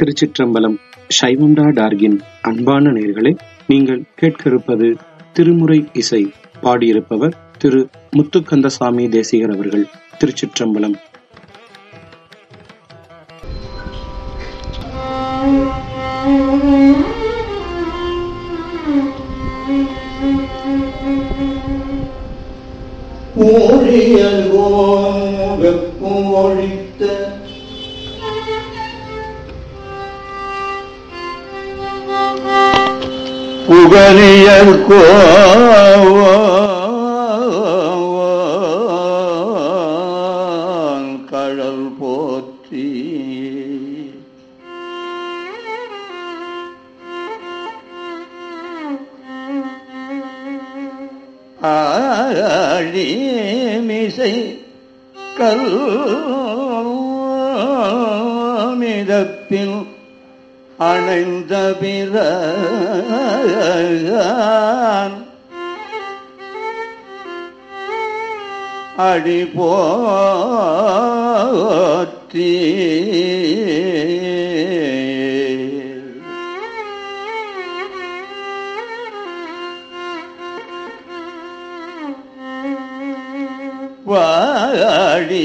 திருச்சிற்றம்பலம் சைவம்டா டார்கின் அன்பான நேர்களே நீங்கள் கேட்க இருப்பது திருமுறை இசை பாடியிருப்பவர் திரு முத்துக்கந்தசாமி தேசிகர் அவர்கள் திருச்சிற்றம்பலம் ஊழியல்வோம் வெப்பும் ஒழித்த புகழியல் கோன் கடல் போற்றி ஆழிமிசை கல் மிதப்பில் அணைந்த பிறான் அடி போற்றி வாடி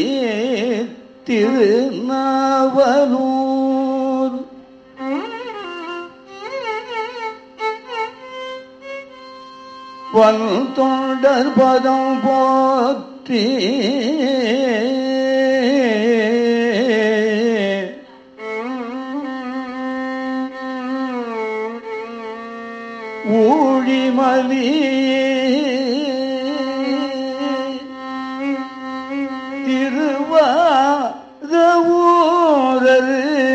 திருநாவலூர் வன் தொண்டர் பதம் போற்றி ஊழிமலி திருவாத ஊரர்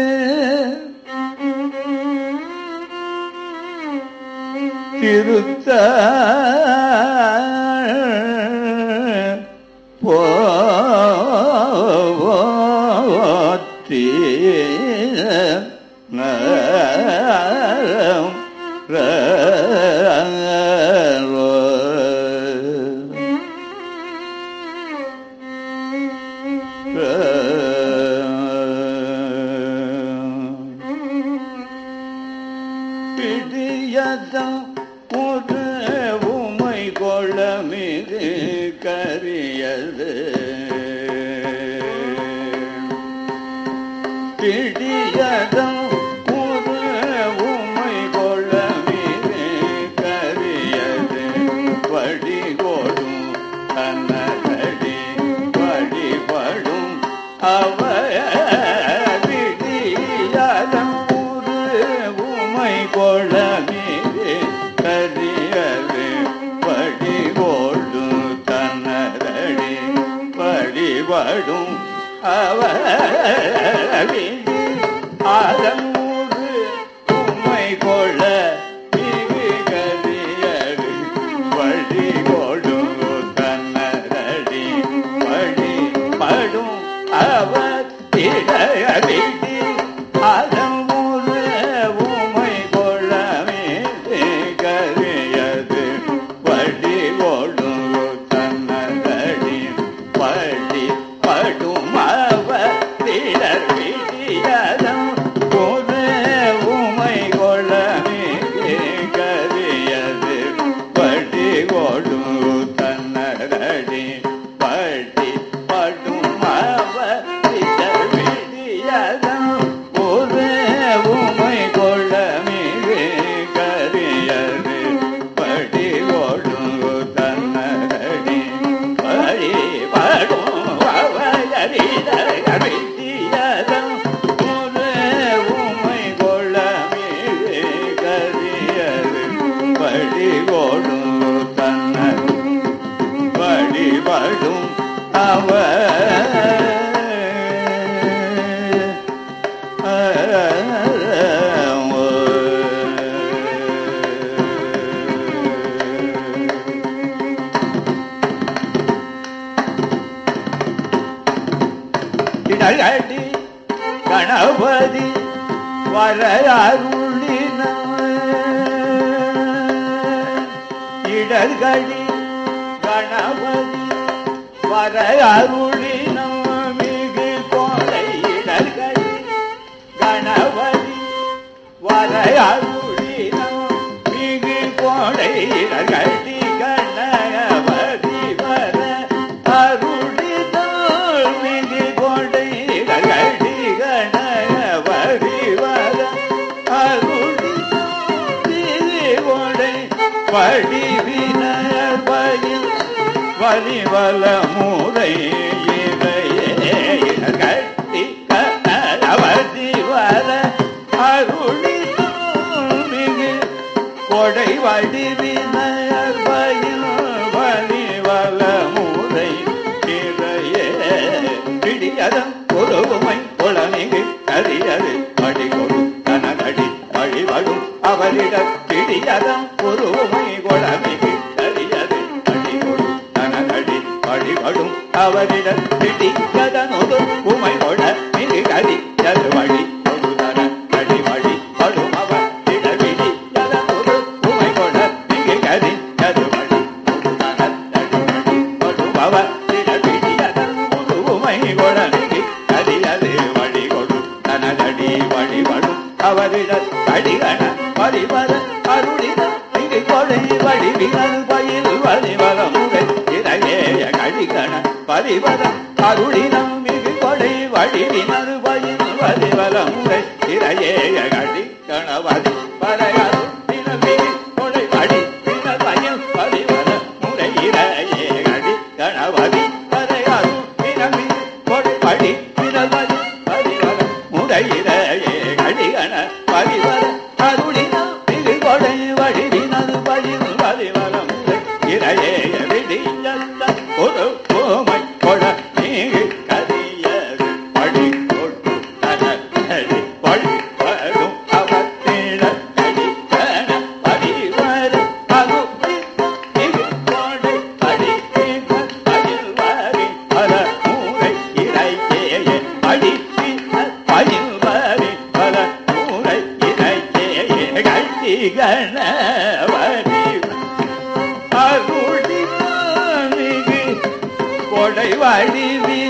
திருத்த போற்றி பிடியதம் ஒரு உமை கொளமிது கரியது பிடியதம் ஒரு உமை கொளமிது கரியது வடிகோடும் தன்னடி வழிபடும் அவ பிடியதம் ஒரு உமை கொளமிது கரியது வடிகோடு தன்னரடி வழிபடும் அவரி ஆதமூறு உம்மை கொள்ள மிகு கரியது வழிகோடு தன்னரடி வழிபடும் அவர் திடடி ஆதமூறு உம்மை கொள்ள மிகு கரியது வழிகோடு தன்னரடி படி படும் அவர் திடர் விடியதம் போது உமை கொள்ளமே கரியது படி கொடு தன்னரடி படி படும் அவர் திடர் விடியதம் போது உமை கொள்ளமே கரியது படி கொடு தன்னரடி படி படும் அவரிதம் ஒரு உமை கொள்ளமே கரியது படி கொடு தன்ன வழிபடும் இடகடி கணபதி வர அருளின இடர்கடி கணபதி வர அருளின மிகு கோலை இடர்கடி கணபதி வரையருளினம் மிகு கோடை கட்டி கண்ணகவதி வர அருளினால் மிகு கோடை கட்டி கண்ணகவதி வர அருளினால் மிகு கோடை வடிவினர் பயில் வலிவல முறை கட்டி கண்ணகவதி வர அருளி மிகு கொடை வடிவினர் பயில் வலிவல முறை இறையே பிடியதம் உருவுமை குளமிகு கரியது அடிகொடு கனகடி வழிவடும் அவரிட பிடியதம் உருவுமை குளமிகு கரியது அடிகொடு கனகடி வழிவடும் அவரிட பிடிக்கதனொரு உமை கொட மிகு கரி அது வழி கொடுதன கடி வழி படும் அவர் இடவிடி யதனொரு உமை கொட மிகு கரி அது வழி கொடுதன கடி வழி படும் அவர் இடவிடி யதனொரு உமை கொட மிகு கரி அது வழி கொடு தனதடி வழிபடும் அவரிட கடிகன பரிவர அருளின மிகு கொடை வடிவினல் பயில் வலிவர முறை இறையேய கடிகன பரிவர அருளினம் மிகு கொடை வடிவினல் பயில் வலிவர முறை இறையேய கடிகன வதி பரையரு மிகு கொடை வடிவினல் பயில் வலிவர முறை இறையே கடிகணவதி பரையரு மிகு கொடை வடிவினல் பயில் வலிவர முறை இறையே கடிகன பரிவர அருளின மிகு கொடை வடிவினல் பயில் வலிவர முறை இறையே விடியல்ல ஒரு கோமை கொட நீகு கரியது படி கொட்டு தனி படி வரும் அவத்திட கடிகன பரிவர அருளின மிகு கொடை வடிவினல் பயில் வரி பல முறை இறையே அடிப்பினல் பயில் வரி பல முறை இறையே கட்டிகன வரி அருளினாமிகு கொடை வடிவி